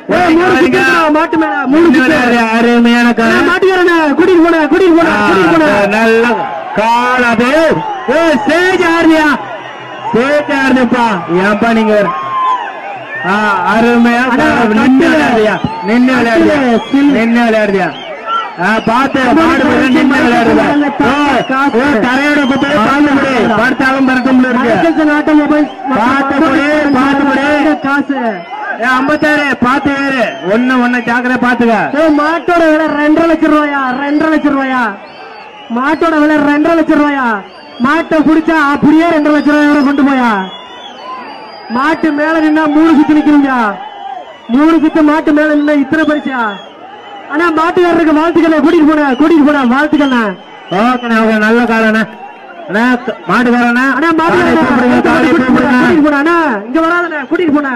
ஏய், மூணு வரீங்க. சுத்து மாட்டு மேல மூணு நின்னு சுத்து விளையாடுறியா? அருமையான அண்ணா, காலம் மாட்டுக்காரண்ணே கூட்டிட்டு போன கூட்டிட்டு போன கூட்டிட்டு போன நல்ல காலது ஏ சேஜ் ஆடுறியா சேஜ் ஆடுதுப்பா ஏன்பா நீங்க வேற? ஆ, அருமையா அண்ணா, காலம். நின்னு கட்டுல. விளையாடுறியா நின்னு விளையாடுறியா கட்டுல, சில். நின்னு விளையாடுறியா ஆ, பாத்து அம்மா, மாடு போய் காசு, நின்னு விளையாடுதா காசு, காசு. ஓ, தரையோட குப்பையை பாத்து முடி படுத்தாலும் பறக்கும் இருக்கு மரக்கல் நாட்டு மொபைல் பாத்து முடி, பாத்து முடி. காசு ஏ ஐம்பத்தாறு பாத்து ஏறு ஒண்ணு ஒண்ணு ஜாக்கிரதை பாத்துக்க ஏய், மாட்டோட விலை ரெண்டரை லட்சம் ரூபாயா ரெண்டரை லட்சம் ரூபாயா மாட்டோட விலை ரெண்டரை லட்சம் ரூபாயா மாட்டை பிடிச்சா அப்படியே ரெண்டரை லட்சம் ரூபாயோட கொண்டு போயா மாட்டு மேல நின்னா மூணு சுத்து நிக்கிறீங்க மூணு சுத்து மாட்டு மேல நின்னா இத்தனை பரிசா ஆனா மாட்டுக்காரருக்கு வாழ்த்துக்கள் கூட்டிட்டு போன கூட்டிட்டு போன வாழ்த்துக்கள்ண்ணா ஓகேண்ணா ஓகே நல்ல காலண்ணா அண்ணா க- மாட்டுக்காரண்ணா அண்ணா காலை கூப்பிடுங்க, காலை மாட்டுக்காரன் கூப்பிடுங்க. கூட்டிட்டு போன அண்ணா இங்க வராதண்ணா கூட்டிட்டு போன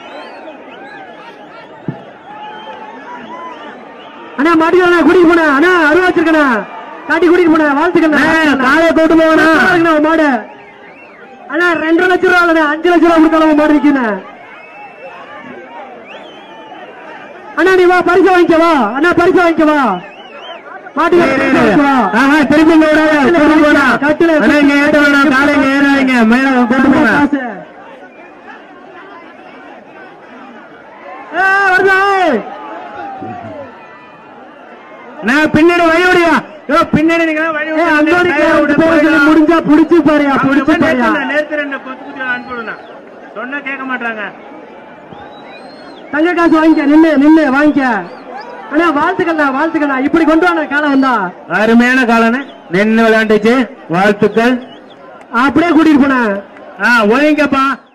அண்ணா மாட்டுக்காரண்ணா கூட்டிட்டு போன அண்ணா அருவா வச்சிருக்கண்ணா காட்டி கூட்டிட்டு போன வாழ்த்துக்கண்ணா அண்ணா, காலை கூட்டு போகண்ணா சூப்பரா இருக்குண்ணா உன் மாடு அண்ணா ரெண்டரை லட்சம் ரூபா இல்லைண்ணா அஞ்சு லட்சம் ரூபா கொடுத்தாலும் உன் மாடு நிக்குண்ணா அண்ணா நீ வா பரிசு வாங்கிக்க வா அண்ணா பரிசு வாங்கிக்க வா மாட்டுக்காரன் பரிசு வாங்கிக்க வா ஆஹா, திரும்பி இங்க விடாத, கூட்டு போடா. கட்டுல, அண்ணா, இங்க ஏத்த வேணாம், காலை இங்க ஏறாதீங்க, மேல கூட்டு போங்க. காசு. ஏய், வருதா, ஏய். அண்ணா, பின்னாடி வழி விடுயா. யோ, பின்னாடி நீங்க வழி ஏய், விடுங்க. அந்தோணி கையை விடு, போக சொல்லி போயிடலாம். முடிஞ்சா புடிச்சு பாருயா அவங்க புடிச்சு போய் பாருயா நேத்து நேத்து ரெண்டு கொத்து குத்தி அனுப்பி விடுண்ணா. சொன்னா கேட்க மாட்டாங்க தங்க காசு வாங்கிக்க நின்னு நின்னு வாங்கிக்க அண்ணா வாழ்த்துக்கள்ண்ணா வாழ்த்துக்கள்ண்ணா இப்படி கொண்டு வாண்ணா காலம் வந்தா அருமையான காலன்னு நின்னு விளையாண்டுச்சு வாழ்த்துக்கள் அப்படியே கூட்டிட்டு போனேன் ஆ ஒழுங்கப்பா